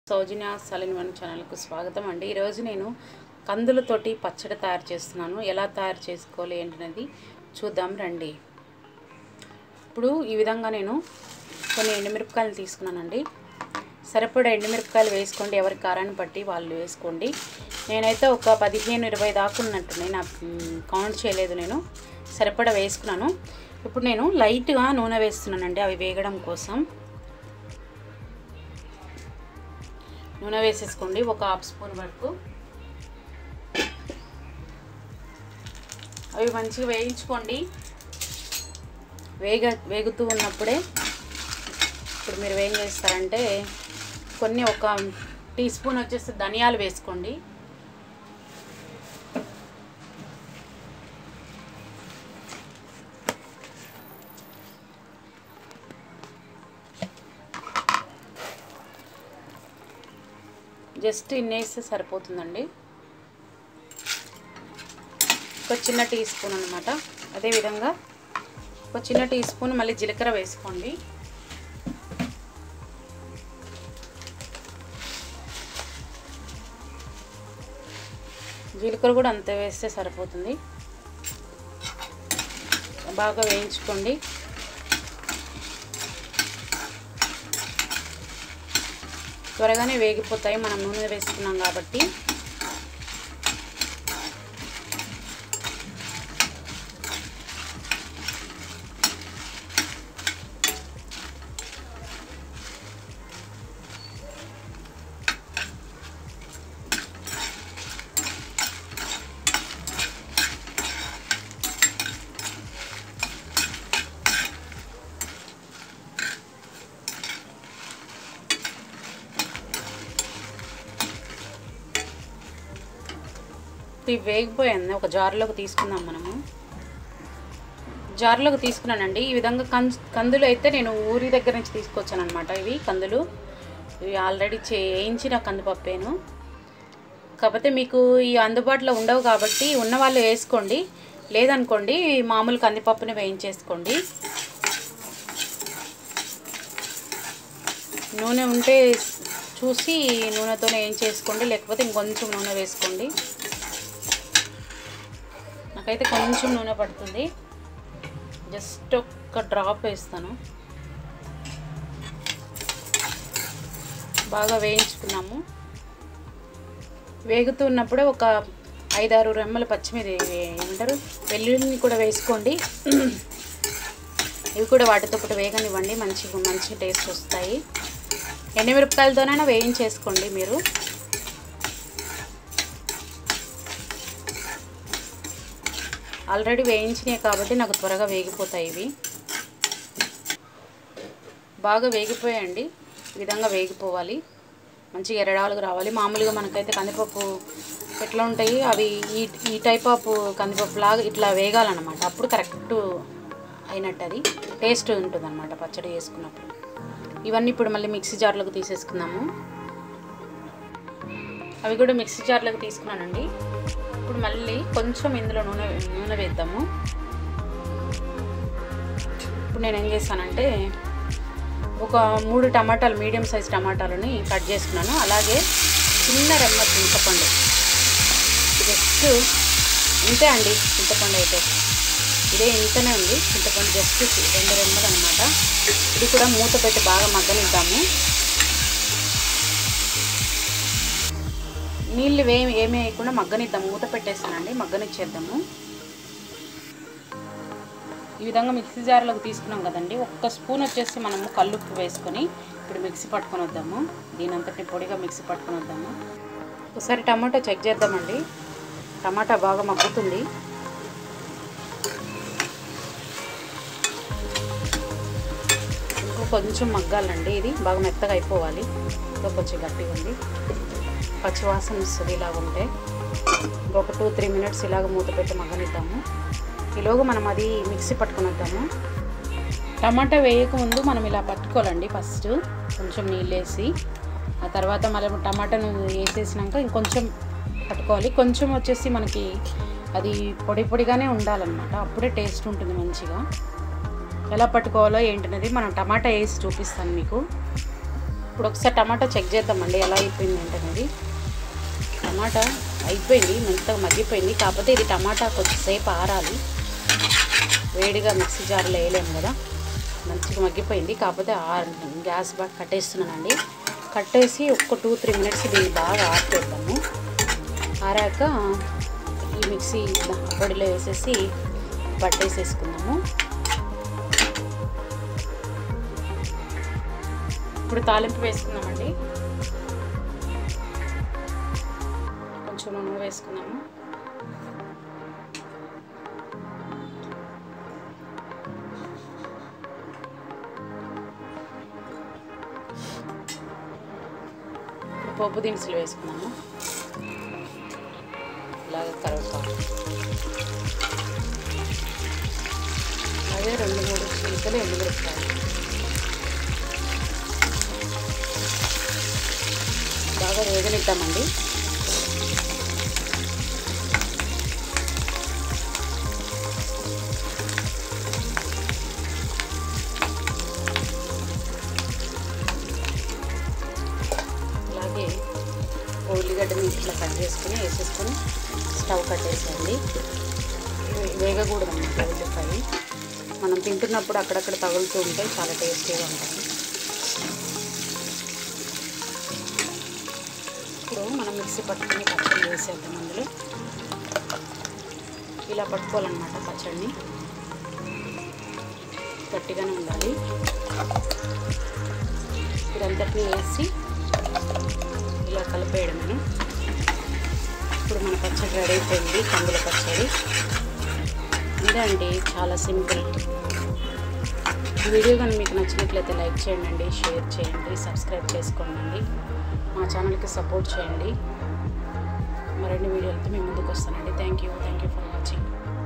సౌజన్య సలిన్ one ఛానల్కు స్వాగతం అండి ఈరోజు నేను కందులతోటి పచ్చడి తయారు చేస్తున్నాను ఎలా తయారు చేసుకోవాలి ఏంటనేది చూద్దాం రండి ఇప్పుడు ఈ విధంగా నేను కొన్ని ఎండుమిరపకాయలు తీసుకున్నానండి సరిపడా ఎండుమిరపకాయలు వేసుకోండి ఎవరి కారాన్ని బట్టి వాళ్ళు వేసుకోండి నేనైతే ఒక పదిహేను ఇరవై దాకా ఉన్నట్టున్నాయి నా మ్, కౌంట్ చేయలేదు నేను సరిపడా వేసుకున్నాను ఇప్పుడు నేను లైట్గా నూనె వేస్తున్నానండి అవి వేగడం కోసం నూనె వేసేసుకోండి ఒక హాఫ్ స్పూన్ వరకు అవి మంచిగా వేయించుకోండి వేగ వేగుతూ ఉన్నప్పుడే ఇప్పుడు మీరు ఏం చేస్తారంటే కొన్ని ఒక టీ స్పూన్ వచ్చేసి ధనియాలు వేసుకోండి జస్ట్ ఇన్నేస్తే సరిపోతుందండి ఒక చిన్న టీ స్పూన్ అనమాట అదేవిధంగా ఒక చిన్న టీ స్పూన్ మళ్ళీ జీలకర్ర వేసుకోండి జీలకర్ర కూడా అంతే వేస్తే సరిపోతుంది బాగా వేయించుకోండి త్వరగానే వేగిపోతాయి మనం నూనె వేసుకున్నాం కాబట్టి ఇవి వేగిపోయింది ఒక జార్లోకి తీసుకుందాం మనము జార్లోకి తీసుకున్నానండి ఈ విధంగా కం కందులు అయితే నేను ఊరి దగ్గర నుంచి తీసుకొచ్చాను అనమాట ఇవి కందులు ఇవి ఆల్రెడీ చేయించిన కందిపప్పేను కాకపోతే మీకు ఈ అందుబాటులో ఉండవు కాబట్టి ఉన్న వాళ్ళు వేసుకోండి లేదనుకోండి మామూలు కందిపప్పుని వేయించేసుకోండి నూనె ఉంటే చూసి నూనెతోనే ఏం చేసుకోండి లేకపోతే ఇంకొంచెం నూనె వేసుకోండి నాకైతే కొంచెం నూనె పడుతుంది జస్ట్ ఒక్క డ్రాప్ వేస్తాను బాగా వేయించుకున్నాము వేగుతున్నప్పుడే ఒక ఐదారు రెమ్మల పచ్చిమిరి ఏమంటారు వెల్లుల్లిని కూడా వేసుకోండి ఇవి కూడా వాటితో పాటు వేగనివ్వండి మంచి మంచి టేస్ట్ వస్తాయి ఎండుమిరపకాయలతోనైనా వేయించేసుకోండి మీరు ఆల్రెడీ వేయించినాయి కాబట్టి నాకు త్వరగా వేగిపోతాయి ఇవి బాగా వేగిపోయాయండి ఈ విధంగా వేగిపోవాలి మంచిగా ఎరడాలుగా రావాలి మామూలుగా మనకైతే కందిపప్పు ఎట్లా ఉంటాయి అవి ఈ ఈ టైప్ ఆఫ్ కందిపప్పు లాగా ఇట్లా వేగాలన్నమాట అప్పుడు కరెక్ట్ అయినట్టు అది టేస్ట్ ఉంటుంది అనమాట పచ్చడి వేసుకున్నప్పుడు ఇవన్నీ ఇప్పుడు మళ్ళీ మిక్సీ జార్లోకి తీసేసుకుందాము అవి కూడా మిక్సీ జార్లోకి తీసుకున్నానండి ఇప్పుడు మళ్ళీ కొంచెం ఇందులో నూనె నూనె వేద్దాము ఇప్పుడు నేను ఏం చేస్తానంటే ఒక మూడు టమాటాలు మీడియం సైజ్ టమాటాలని కట్ చేసుకున్నాను అలాగే చిన్న రెమ్మ చింతపండు జస్ట్ ఇంతే అండి చింతపండు అయితే ఇదే ఇంతనే ఉంది చింతపండు జస్ట్ రెండు రెమ్మలు అనమాట ఇది కూడా మూత పెట్టి బాగా మగ్గనిద్దాము నీళ్ళు ఏమి ఏమీ వేయకుండా మగ్గనిద్దాం మూత పెట్టేస్తానండి మగ్గనిచ్చేద్దాము ఈ విధంగా మిక్సీ జార్లోకి తీసుకున్నాం కదండి ఒక్క స్పూన్ వచ్చేసి మనము కల్లుప్పు వేసుకొని ఇప్పుడు మిక్సీ పట్టుకొని వద్దాము దీని అంతటి పొడిగా మిక్సీ పట్టుకొని వద్దాము ఒకసారి టమాటా చెక్ చేద్దామండి టమాటా బాగా మగ్గుతుంది ఇంకో కొంచెం మగ్గాలండి ఇది బాగా మెత్తగా అయిపోవాలి ఇంకా కొంచెం గట్టిగా ఉంది పచ్చివాసన వస్తుంది ఇలాగ ఉంటే ఇంకొక టూ త్రీ మినిట్స్ ఇలాగ మూత పెట్టి మగ్గనిద్దాము ఈలోగా మనం అది మిక్సీ పట్టుకొని వద్దాము టమాటా వేయకముందు మనం ఇలా పట్టుకోవాలండి ఫస్ట్ కొంచెం నీళ్ళు వేసి ఆ తర్వాత మళ్ళీ టమాటాను వేసేసినాక ఇంకొంచెం పట్టుకోవాలి కొంచెం వచ్చేసి మనకి అది పొడి పొడిగానే ఉండాలన్నమాట అప్పుడే టేస్ట్ ఉంటుంది మంచిగా ఎలా పట్టుకోవాలో ఏంటనేది మనం టమాటా వేసి చూపిస్తాను మీకు ఇప్పుడు ఒకసారి టమాటా చెక్ చేద్దామండి ఎలా అయిపోయింది ఏంటనేది టమాటా అయిపోయింది మెత్తగా మగ్గిపోయింది కాకపోతే ఇది టమాటా కొంచెంసేపు ఆరాలి వేడిగా మిక్సీ జార్లో వేయలేము కదా మంచిగా మగ్గిపోయింది కాకపోతే ఆ గ్యాస్ బాగా కట్టేస్తున్నానండి కట్టేసి ఒక టూ త్రీ మినిట్స్ దీన్ని బాగా ఆరిపోద్దాము ఆరాక ఈ మిక్సీ పొడిలో వేసేసి పట్టేసేసుకుందాము ఇప్పుడు తాలింపు వేసుకుందామండి కొంచెం నూనె వేసుకున్నాము ఇప్పుడు పప్పు దినుసులు వేసుకున్నాము ఇలాగ కరవపాకు అదే రెండు మూడు చిలుకలు ఎండుమిరపకాయలు బాగా వేగనిద్దామండి అలాగే ఉల్లిగడ్డని ఇట్లా కట్ చేసుకుని వేసేసుకొని స్టవ్ కట్టేసేయండి వే- వేగకూడదు అన్నమాట ఉల్లిపాయ మనం తింటున్నప్పుడు అక్కడక్కడ తగులుతూ ఉంటే చాలా టేస్టీగా ఉంటుంది ఇప్పుడు మనం మిక్సీ పట్టుకుని పచ్చడి వేసేద్దాం అందులో ఇలా పట్టుకోవాలన్నమాట పచ్చడిని గట్టిగానే ఉండాలి ఇదంతటిని వేసి ఇలా కలిపేయడమేను ఇప్పుడు మన పచ్చడి రెడీ అయిపోయింది కందుల పచ్చడి ఇదండి చాలా సింపుల్ ఈ వీడియో కానీ మీకు నచ్చినట్లయితే లైక్ చేయండి షేర్ చేయండి సబ్స్క్రైబ్ చేసుకోండి మా ఛానల్కి సపోర్ట్ చేయండి మరిన్ని వీడియోలతో మీ ముందుకు వస్తానండి thank you thank you for watching